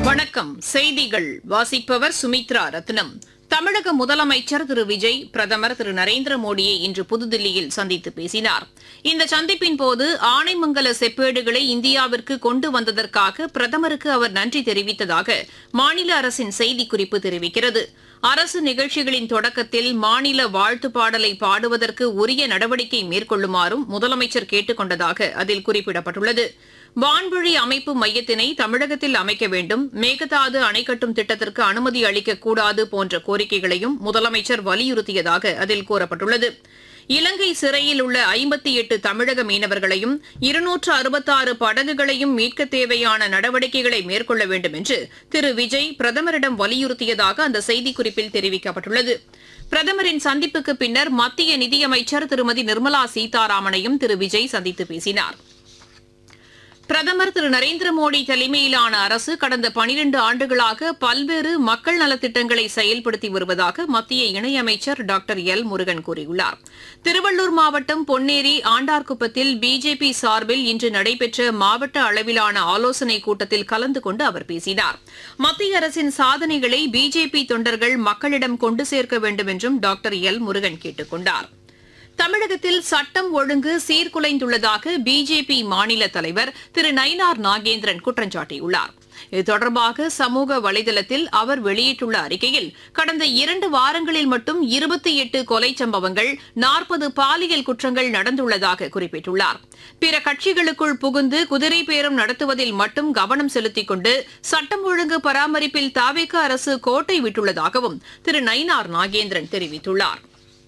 வணக்கம் செய்திகள் வாசிப்பவர் சுமித்ரா ரத்னம் தமிழக முதலமைச்சர் திரு விஜய் பிரதமர் திரு நரேந்திர மோடியை இன்று புதுதில்லியில் சந்தித்து பேசினார் இந்த சந்திப்பின் போது ஆனைமங்கல செப்பேடுகளை இந்தியாவிற்கு கொண்டு வந்ததற்காக பிரதமருக்கு அவர் நன்றி தெரிவித்ததாக மாநில அரசின் செய்திக்குறிப்பு தெரிவிக்கிறது அரசு நிகழ்ச்சிகளின் தொடக்கத்தில் மாநில வாழ்த்து பாடலை பாடுவதற்கு உரிய நடவடிக்கை மேற்கொள்ளுமாறும் முதலமைச்சர் கேட்டுக் கொண்டதாக அதில் குறிப்பிடப்பட்டுள்ளது வான்வழி அமைப்பு மையத்தினை தமிழகத்தில் அமைக்க வேண்டும் மேகதாது அணை கட்டும் திட்டத்திற்கு அனுமதி அளிக்கக்கூடாது போன்ற கோரிக்கைகளையும் முதலமைச்சர் வலியுறுத்தியதாக அதில் கூறப்பட்டுள்ளது இலங்கை சிறையில் உள்ள ஐம்பத்தி எட்டு தமிழக மீனவர்களையும் இருநூற்று அறுபத்தாறு படகுகளையும் மீட்க தேவையான நடவடிக்கைகளை மேற்கொள்ள வேண்டும் என்று திரு விஜய் பிரதமரிடம் வலியுறுத்தியதாக அந்த செய்திக்குறிப்பில் தெரிவிக்கப்பட்டுள்ளது பிரதமரின் சந்திப்புக்கு பின்னர் மத்திய நிதியமைச்சர் திருமதி நிர்மலா சீதாராமனையும் திரு விஜய் சந்தித்து பேசினார் பிரதமர் திரு நரேந்திர மோடி தலைமையிலான அரசு கடந்த பனிரண்டு ஆண்டுகளாக பல்வேறு மக்கள் நலத்திட்டங்களை செயல்படுத்தி வருவதாக மத்திய இணையமைச்சர் டாக்டர் எல் முருகன் கூறியுள்ளார் திருவள்ளூர் மாவட்டம் பொன்னேரி ஆண்டார்குப்பத்தில் பிஜேபி சார்பில் இன்று நடைபெற்ற மாவட்ட அளவிலான ஆலோசனைக் கூட்டத்தில் கலந்து கொண்டு அவர் பேசினார் மத்திய அரசின் சாதனைகளை பிஜேபி தொண்டர்கள் மக்களிடம் கொண்டு சேர்க்க வேண்டும் என்றும் டாக்டர் எல் முருகன் கேட்டுக் கொண்டார் தமிழகத்தில் சட்டம் ஒழுங்கு சீர்குலைந்துள்ளதாக பிஜேபி மாநில தலைவர் திரு நயினார் நாகேந்திரன் குற்றம் சாட்டியுள்ளார் இது தொடர்பாக சமூக வலைதளத்தில் அவர் வெளியிட்டுள்ள அறிக்கையில் கடந்த இரண்டு வாரங்களில் மட்டும் இருபத்தி எட்டு கொலை சம்பவங்கள் நாற்பது பாலியல் குற்றங்கள் நடந்துள்ளதாக குறிப்பிட்டுள்ளார் பிற கட்சிகளுக்குள் புகுந்து குதிரை பேரம் நடத்துவதில் மட்டும் கவனம் செலுத்திக் கொண்டு சட்டம் ஒழுங்கு பராமரிப்பில் தாவேக அரசு கோட்டை விட்டுள்ளதாகவும் திரு நயினார் நாகேந்திரன் தெரிவித்துள்ளார்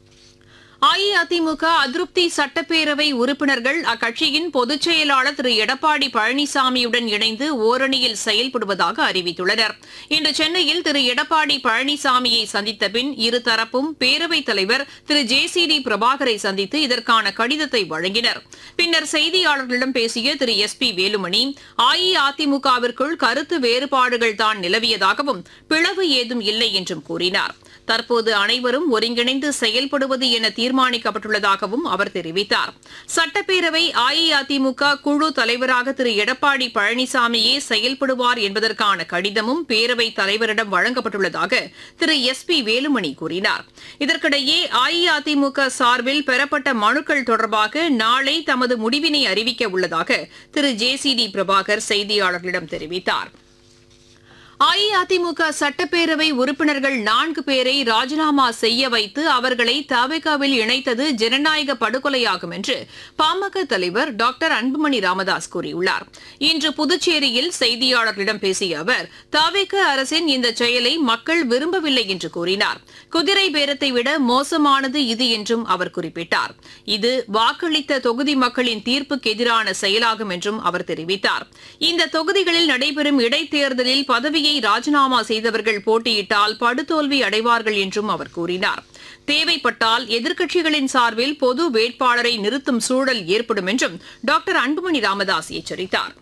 அஇஅதிமுக அதிருப்தி சட்டப்பேரவை உறுப்பினர்கள் அக்கட்சியின் பொதுச் செயலாளர் திரு எடப்பாடி பழனிசாமியுடன் இணைந்து ஓரணியில் செயல்படுவதாக அறிவித்துள்ளனர் இன்று சென்னையில் திரு எடப்பாடி பழனிசாமியை சந்தித்த பின் இருதரப்பும் பேரவைத் தலைவர் திரு ஜே சி டி பிரபாகரை சந்தித்து இதற்கான கடிதத்தை வழங்கினர் பின்னர் செய்தியாளர்களிடம் பேசிய திரு எஸ் பி வேலுமணி அஇஅதிமுகவிற்குள் கருத்து வேறுபாடுகள் தான் நிலவியதாகவும் பிளவு ஏதும் இல்லை என்றும் கூறினார் தற்போது அனைவரும் ஒருங்கிணைந்து செயல்படுவது என தீர்மானிக்கப்பட்டுள்ளதாகவும் அவர் தெரிவித்தார் சட்டப்பேரவை அஇஅதிமுக குழு தலைவராக திரு எடப்பாடி பழனிசாமியே செயல்படுவார் என்பதற்கான கடிதமும் பேரவைத் தலைவரிடம் வழங்கப்பட்டுள்ளதாக திரு எஸ் பி வேலுமணி கூறினார் இதற்கிடையே அஇஅதிமுக சார்பில் பெறப்பட்ட மனுக்கள் தொடர்பாக நாளை தமது முடிவினை அறிவிக்க உள்ளதாக Thiru J C D Prabhakar செய்தியாளர்களிடம் தெரிவித்தார் அஇஅதிமுக சட்டப்பேரவை உறுப்பினர்கள் நான்கு பேரை ராஜினாமா செய்ய வைத்து அவர்களை தவிகாவில் இணைத்தது ஜனநாயக படுகொலையாகும் என்று பாமக தலைவர் டாக்டர் அன்புமணி ராமதாஸ் கூறியுள்ளார் இன்று புதுச்சேரியில் செய்தியாளர்களிடம் பேசிய அவர் தவிக அரசின் இந்த செயலை மக்கள் விரும்பவில்லை என்று கூறினார் குதிரை பேரத்தை விட மோசமானது இது என்றும் அவர் குறிப்பிட்டார் இது வாக்களித்த தொகுதி மக்களின் தீர்ப்புக்கு எதிரான செயலாகும் என்றும் அவர் தெரிவித்தார் இந்த தொகுதிகளில் நடைபெறும் இடைத்தேர்தலில் பதவியை பதவியை ராஜினாமா செய்தவர்கள் போட்டியிட்டால் படுதோல்வி அடைவார்கள் என்றும் அவர் கூறினார் தேவைப்பட்டால் எதிர்க்கட்சிகளின் சார்பில் பொது வேட்பாளரை நிறுத்தும் சூழல் ஏற்படும் என்றும் டாக்டர் அன்புமணி ராமதாஸ் எச்சரித்தார்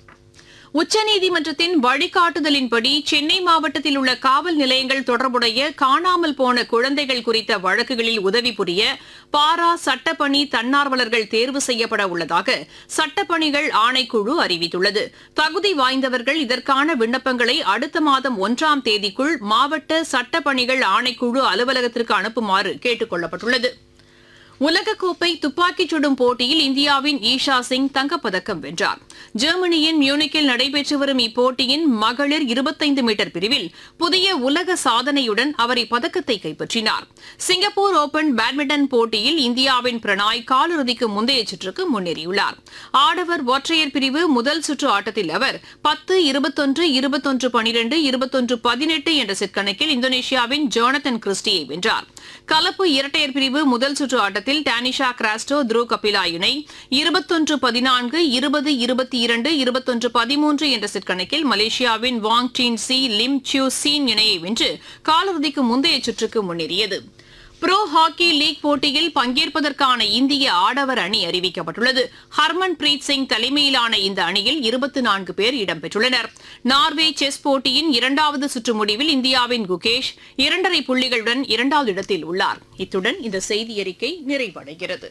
உச்சநீதிமன்றத்தின் வழிகாட்டுதலின்படி சென்னை மாவட்டத்தில் உள்ள காவல் நிலையங்கள் தொடர்புடைய காணாமல் போன குழந்தைகள் குறித்த வழக்குகளில் உதவி புரிய பாரா சட்டப்பணி தன்னார்வலர்கள் தேர்வு செய்யப்பட உள்ளதாக சட்டப்பணிகள் ஆணைக்குழு அறிவித்துள்ளது தகுதி வாய்ந்தவர்கள் இதற்கான விண்ணப்பங்களை அடுத்த மாதம் ஒன்றாம் தேதிக்குள் மாவட்ட சட்டப்பணிகள் ஆணைக்குழு அலுவலகத்திற்கு அனுப்புமாறு கேட்டுக் கொள்ளப்பட்டுள்ளது உலகக்கோப்பை துப்பாக்கிச் சுடும் போட்டியில் இந்தியாவின் ஈஷா சிங் தங்கப்பதக்கம் வென்றார் ஜெர்மனியின் மியூனிக்கில் நடைபெற்று வரும் இப்போட்டியின் மகளிர் இருபத்தைந்து மீட்டர் பிரிவில் புதிய உலக சாதனையுடன் அவர் இப்பதக்கத்தை கைப்பற்றினார் சிங்கப்பூர் ஓபன் பேட்மிண்டன் போட்டியில் இந்தியாவின் பிரணாய் காலிறுதிக்கு முந்தைய சுற்றுக்கு முன்னேறியுள்ளார் ஆடவர் ஒற்றையர் பிரிவு முதல் சுற்று ஆட்டத்தில் அவர் பத்து இருபத்தொன்று இருபத்தொன்று பனிரெண்டு இருபத்தொன்று பதினெட்டு என்ற செட் கணக்கில் இந்தோனேஷியாவின் ஜோனத்தன் கிறிஸ்டியை வென்றார் கலப்பு இரட்டையர் பிரிவு முதல் சுற்று ஆட்டத்தில் டானிஷா கிராஸ்டோ த்ரூ கபிலா இணை இருபத்தொன்று பதினான்கு இருபது இருபத்தி இரண்டு இருபத்தொன்று பதிமூன்று என்ற செட் கணக்கில் மலேசியாவின் Wong Tien Ci Lim Chiew Sien இணையை வென்று காலிறுதிக்கு முந்தைய சுற்றுக்கு முன்னேறியது புரோ ஹாக்கி லீக் போட்டியில் பங்கேற்பதற்கான இந்திய ஆடவர் அணி அறிவிக்கப்பட்டுள்ளது ஹர்மன் பிரீத் சிங் தலைமையிலான இந்த அணியில் இருபத்தி நான்கு பேர் இடம்பெற்றுள்ளனர் நார்வே செஸ் போட்டியின் இரண்டாவது சுற்று முடிவில் இந்தியாவின் குகேஷ் இரண்டரை புள்ளிகளுடன் இரண்டாவது இடத்தில் உள்ளார் இத்துடன் இந்த செய்தி அறிக்கை நிறைவடைகிறது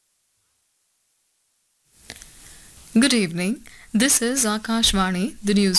Good evening. This is Akashvani, the news